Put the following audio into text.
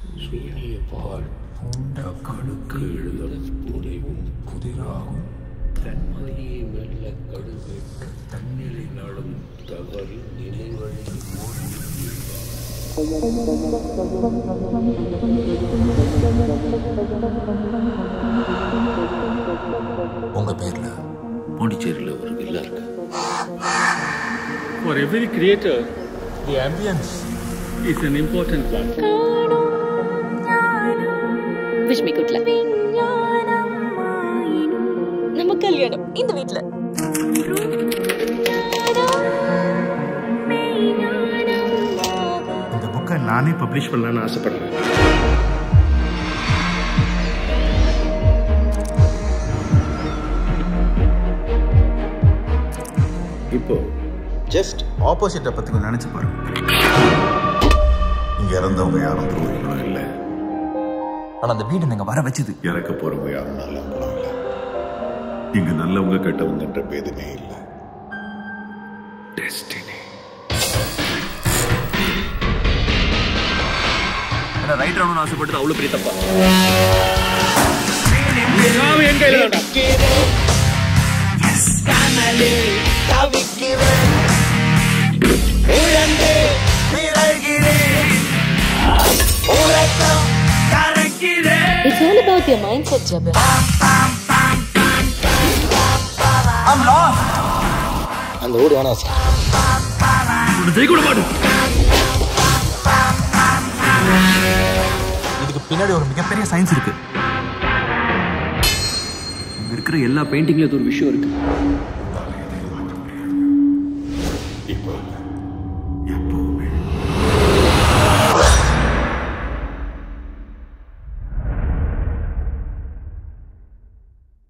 சூரிய பால் பூண்ட கடுக்கு எழுதல் புனைவும் புதிராகும் தன்மதியை மெல்ல கடுகு தன்னிலை நாடும் தவறி நிலைவழி உங்க பேர்ல பாண்டிச்சேரியில் ஒரு வில்லா இருக்கு For every creator, the ambience is an important one. Wish me good luck நம்ம கல்யாணம் இந்த வீட்ல இந்த புக்கை நானே பப்ளிஷ் பண்ணலான்னு ஆசைப்படுறேன் இப்போ ஜஸ்ட் ஆப்போசிட்டை பற்றி கொஞ்சம் நினச்சி பாருங்க இங்க இறந்தவங்க யாரும் துரோகிகளும் இல்லை ஆனா அந்த வீடு நீங்க வர வச்சது இறக்க போறவங்க யாரும் நல்லவங்களும் இல்லை இங்க நல்லவங்க கெட்டவங்கன்ற பேதமே இல்லை டெஸ்டினி ஏன்னா ரைட் ஆகணும்னு ஆசைப்பட்டது அவ்வளவு பெரிய தப்பா சாவி என் கையில வேண்டாம் it's all about your mind set ஜபர் அந்த ஊர் வேணாம் சார் ஜெயிக்க விட மாட்டோம் இதுக்கு பின்னாடி ஒரு மிகப்பெரிய சயின்ஸ் இருக்கு இங்க இருக்கிற எல்லா பெயிண்டிங்ல ஒரு விஷயம் இருக்கு